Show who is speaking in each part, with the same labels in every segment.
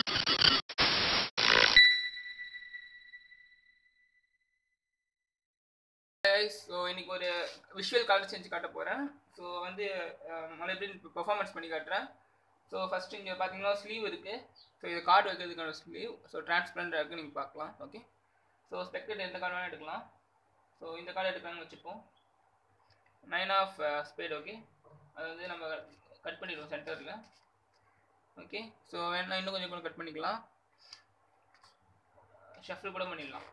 Speaker 1: so இன்னைக்கு ஒரு visual card செஞ்சு காட்ட போகிறேன் ஸோ வந்து நான் எப்படி பெர்ஃபார்மன்ஸ் பண்ணி காட்டுறேன் ஸோ ஃபஸ்ட்டு இங்கே பார்த்தீங்கன்னா ஸ்லீவ் இருக்குது ஸோ இது கார்டு வைக்கிறதுக்கான ஸ்லீவ் ஸோ டிரான்ஸ்பரண்டாக இருக்குது நீங்கள் பார்க்கலாம் ஓகே ஸோ ஸ்பெக்டட் எந்த கார்டு வேணால் எடுக்கலாம் ஸோ இந்த கார்டு எடுக்கலாம்னு வச்சுப்போம் நைன் ஆஃப் ஸ்பேட் ஓகே அது வந்து நம்ம கட் பண்ணிடுவோம் சென்டரில் ஓகே ஸோ வேணா இன்னும் கொஞ்சம் கூட கட் பண்ணிக்கலாம் ஷஃபில் கூட பண்ணிடலாம்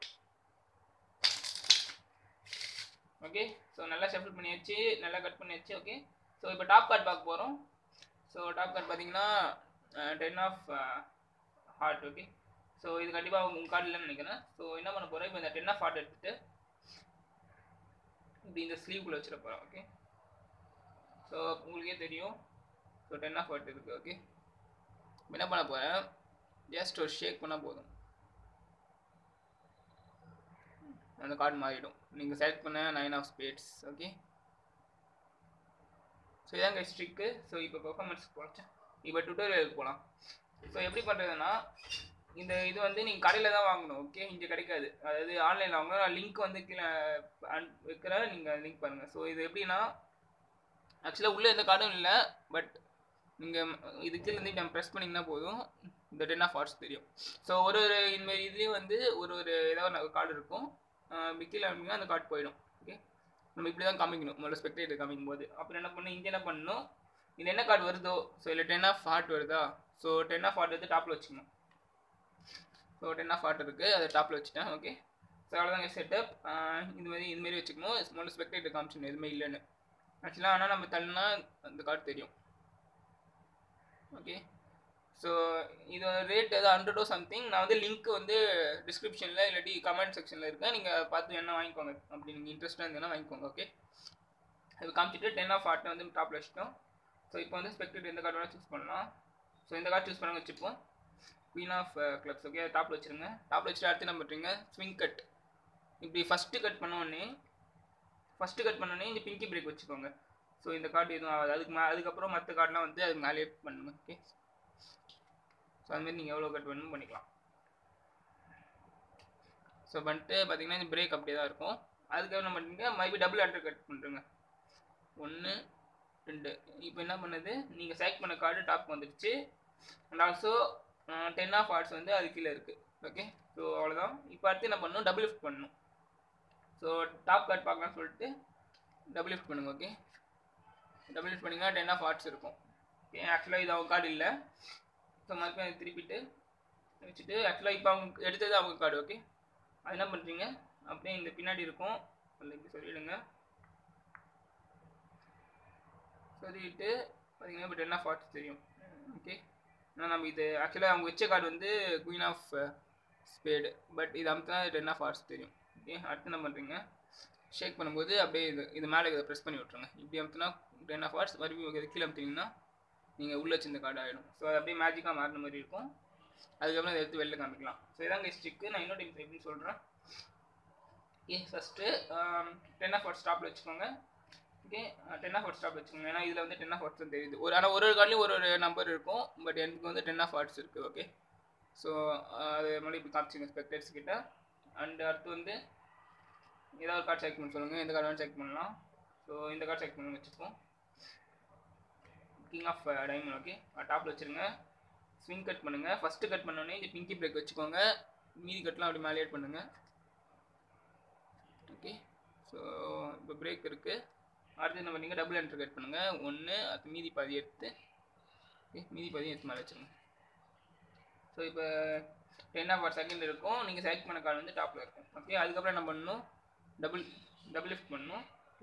Speaker 1: ஓகே ஸோ நல்லா ஷஃபில் பண்ணியாச்சு நல்லா கட் பண்ணியாச்சு ஓகே ஸோ இப்போ டாப் கார்ட் பார்க்க போகிறோம் ஸோ டாப் கார்ட் பார்த்தீங்கன்னா ten of heart okay so இது கண்டிப்பாக உங்கள் கார்டு இல்லைன்னு நினைக்கிறேன் ஸோ என்ன பண்ண போகிறேன் இப்போ இந்த டென் ஆஃப் ஹார்ட் எடுத்துகிட்டு இப்படி இந்த ஸ்லீவ்குள்ளே வச்சிட போகிறோம் ஓகே ஸோ உங்களுக்கே தெரியும் ஸோ டென் ஆஃப் ஹார்ட் இருக்குது ஓகே என்ன பண்ண போகிறேன் ஜஸ்ட் ஒரு ஷேக் பண்ணால் போதும் அந்த கார்டு மாறிடும் நீங்கள் செலக்ட் பண்ண nine of spades okay so இதான் கைஸ் ட்ரிக்கு ஸோ இப்போ பெர்ஃபார்மன்ஸ் போச்சேன் இப்போ டுட்டோரியலுக்கு போகலாம் ஸோ எப்படி பண்ணுறதுன்னா இந்த இது வந்து நீங்கள் கடையில் தான் வாங்கணும் ஓகே இங்கே கிடைக்காது அதாவது ஆன்லைனில் வாங்கணும் நான் லிங்க் வந்து கீழே அன் வைக்கிறேன் நீங்கள் லிங்க் பண்ணுங்கள் ஸோ இது எப்படின்னா ஆக்சுவலாக உள்ளே எந்த கார்டும் இல்லை பட் நீங்கள் இது கீழே இருந்து நம்ம ப்ரெஸ் பண்ணிங்கன்னா போதும் இந்த டென் ஆஃப் ஹார்ட்ஸ் தெரியும் ஸோ ஒரு ஒரு இந்த மாதிரி இதுலேயும் வந்து ஒரு ஒரு ஏதாவது ஒரு கார்டு இருக்கும் பிக்கில் அமைங்கன்னா அந்த கார்டு போயிடும் ஓகே நம்ம இப்படி தான் காமிக்கணும் முதல்ல ஸ்பெக்டேட்டர் காமிக்கும் போது அப்புறம் என்ன பண்ணணும் இங்கே என்ன பண்ணணும் இது என்ன கார்டு வருதோ ஸோ இல்லை டென் ஆஃப் ஹார்ட் வருதா ஸோ டென் ஆஃப் ஹார்ட் வந்து டாப்பில் வச்சுக்கணும் ஸோ டென் ஆஃப் ஹார்ட் இருக்குது அதை டாப்பில் வச்சுட்டேன் ஓகே ஸோ அவ்வளோதாங்க செட்டப் இது மாதிரி இது மாதிரி வச்சுக்கணும் முதல்ல ஸ்பெக்டேட்டர் காமிச்சிடணும் எதுவுமே இல்லைன்னு ஆக்சுவலாக ஆனால் நம்ம தள்ளினா அந்த கார்டு தெரியும் ஓகே ஸோ இது ரேட் ஏதாவது ஹண்ட்ரடோ சம்திங் நான் வந்து லிங்க் வந்து டிஸ்கிரிப்ஷனில் இல்லாட்டி கமெண்ட் செக்ஷனில் இருக்கேன் நீங்கள் பார்த்து என்ன வாங்கிக்கோங்க அப்படி நீங்கள் இன்ட்ரெஸ்ட்டாக இருந்தீங்கன்னா வாங்கிக்கோங்க ஓகே அது காமிச்சிட்டு டென் ஆஃப் ஆர்ட்டை வந்து டாப்பில் வச்சிட்டோம் ஸோ இப்போ வந்து ஸ்பெக்டட் எந்த கார்டு வேணால் சூஸ் பண்ணலாம் ஸோ இந்த கார்டு சூஸ் பண்ண வச்சுப்போம் குவீன் ஆஃப் கிளப்ஸ் ஓகே டாப்பில் வச்சுருங்க டாப்பில் வச்சுட்டு அடுத்து என்ன பண்ணுறீங்க ஸ்விங் கட் இப்படி ஃபஸ்ட்டு கட் பண்ண உடனே ஃபஸ்ட்டு கட் பண்ணோடனே இந்த பிங்கி பிரேக் வச்சுக்கோங்க ஸோ இந்த கார்டு எதுவும் ஆகாது அதுக்கு மே அதுக்கப்புறம் மற்ற கார்டெலாம் வந்து அதுக்கு மேலே பண்ணுங்க ஓகே ஸோ அதுமாரி நீங்கள் எவ்வளோ கட் வேணுமோ பண்ணிக்கலாம் ஸோ பண்ணிட்டு பார்த்தீங்கன்னா இந்த பிரேக் அப்படியே தான் இருக்கும் அதுக்கு என்ன பண்ணுறீங்க மறுபடியும் டபுள் அண்டர் கட் பண்ணுறங்க ஒன்று ரெண்டு இப்போ என்ன பண்ணுது நீங்கள் செலக்ட் பண்ண கார்டு டாப் வந்துடுச்சு and also ten of hearts வந்து அது கீழே இருக்குது ஓகே ஸோ அவ்வளோதான் இப்போ அடுத்து என்ன பண்ணணும் டபுள் லிஃப்ட் பண்ணணும் ஸோ டாப் கார்டு பார்க்கலாம்னு சொல்லிட்டு டபுள் லிஃப்ட் பண்ணுங்க ஓகே டபுள் லிஃப்ட் பண்ணிங்கன்னா டென் ஆஃப் ஆர்ட்ஸ் இருக்கும் ஓகே ஆக்சுவலாக இது அவங்க கார்டு இல்லை ஸோ மறுபடியும் அதை திருப்பிட்டு வச்சுட்டு ஆக்சுவலாக இப்போ அவங்க எடுத்தது அவங்க கார்டு ஓகே அது என்ன பண்ணுறீங்க அப்படியே இந்த பின்னாடி இருக்கும் அதில் இப்படி சொல்லிவிடுங்க சொல்லிட்டு பார்த்தீங்கன்னா இப்போ டென் ஆஃப் ஆர்ட்ஸ் தெரியும் ஓகே ஆனால் நம்ம இது ஆக்சுவலாக அவங்க வச்ச கார்டு வந்து குயின் ஆஃப் ஸ்பேடு பட் இது அமுத்தினா டென் ஆஃப் ஆர்ட்ஸ் தெரியும் ஓகே அடுத்து என்ன பண்ணுறீங்க ஷேக் பண்ணும்போது அப்படியே இது இது மேலே இதை ப்ரெஸ் பண்ணி விட்ருங்க இப்படி அமுத்தினா டென் ஆஃப் ஆர்ட்ஸ் மறுபடியும் இது கீழே அமுத்தினீங்கன்னா நீங்கள் உள்ளே வச்சிருந்த கார்டு ஆகிடும் ஸோ அது அப்படியே மேஜிக்காக மாறின மாதிரி இருக்கும் அதுக்கப்புறம் அதை எடுத்து வெளில காமிக்கலாம் ஸோ இதாங்க ஸ்டிக்கு நான் இன்னொரு டைம் எப்படின்னு சொல்கிறேன் okay first ten of heart ஸ்டாப்பில் வச்சுக்கோங்க ஓகே டென் ஆஃப் வாட் ஸ்டாப்பில் வச்சுக்கோங்க ஏன்னா இதில் வந்து டென் ஆஃப் வாட்ஸ் தெரியுது ஒரு ஆனால் ஒரு ஒரு கார்ட்லேயும் ஒரு ஒரு நம்பர் இருக்கும் பட் எனக்கு வந்து டென் ஆஃப் வாட்ஸ் இருக்குது ஓகே ஸோ அது மறுபடியும் இப்படி காமிச்சிங்க ஸ்பெக்டர்ஸ் கிட்ட அண்ட் அடுத்து வந்து ஏதாவது கார்டு செலக்ட் பண்ண சொல்லுங்கள் எந்த கார்டு வேணும் செலக்ட் பண்ணலாம் ஸோ இந்த கார்டு செலக்ட் பண்ணி வச்சுப்போம் கிங் ஆஃப் டைமண்ட் ஓகே டாப்பில் வச்சுருங்க ஸ்விங் கட் பண்ணுங்கள் ஃபஸ்ட்டு கட் பண்ணோடனே இந்த பிங்கி பிரேக் வச்சுக்கோங்க மீதி கட்லாம் அப்படி மேலே ஏட் பண்ணுங்கள் ஓகே ஸோ இப்போ பிரேக் இருக்குது அடுத்து என்ன பண்ணீங்க டபுள் என்ட்ரு கட் பண்ணுங்கள் ஒன்று அது மீதி பாதி எடுத்து ஓகே மீதி பாதி எடுத்து மேலே வச்சுருங்க ஸோ இப்போ டென் ஆஃப் செகண்ட் இருக்கும் நீங்கள் செலக்ட் பண்ண கார்டு வந்து டாப்பில் இருக்கும் ஓகே அதுக்கப்புறம் என்ன பண்ணணும் டபுள் டபுள் லிஃப்ட் பண்ணணும் okay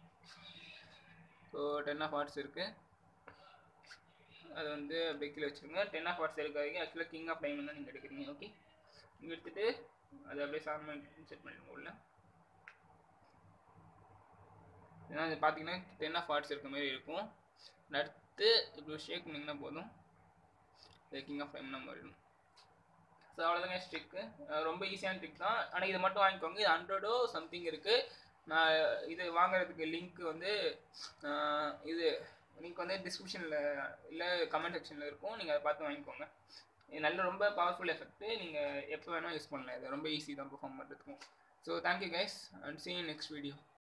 Speaker 1: so ten of hearts இருக்குது அது வந்து அப்படியே கீழே வச்சுருங்க டென் ஆஃப் ஹார்ட்ஸ் எடுக்காதீங்க ஆக்சுவலாக கிங் ஆஃப் டைமண்ட் தான் நீங்கள் எடுக்கிறீங்க ஓகே நீங்கள் எடுத்துகிட்டு அது அப்படியே சார்மெண்ட் செட் பண்ணிடுங்க உள்ள ஏன்னா இது பார்த்தீங்கன்னா டென் ஆஃப் ஹார்ட்ஸ் இருக்க மாதிரி இருக்கும் அடுத்து இப்படி ஷேக் பண்ணிங்கன்னா போதும் கிங் ஆஃப் டைம் மாறிடும் ஸோ அவ்வளோதாங்க ஸ்ட்ரிக்கு ரொம்ப ஈஸியான ட்ரிக் தான் ஆனால் இதை மட்டும் வாங்கிக்கோங்க இது ஹண்ட்ரடோ சம்திங் இருக்குது நான் இது வாங்குறதுக்கு லிங்க் வந்து இது லிங்க் வந்து டிஸ்கிரிப்ஷனில் இல்லை கமெண்ட் செக்ஷனில் இருக்கும் நீங்கள் அதை பார்த்து வாங்கிக்கோங்க இது நல்ல ரொம்ப பவர்ஃபுல் எஃபெக்ட் நீங்கள் எப்போ வேணால் யூஸ் பண்ணலாம் இது ரொம்ப ஈஸி தான் பெர்ஃபார்ம் பண்ணுறதுக்கும் so thank you guys and see you next video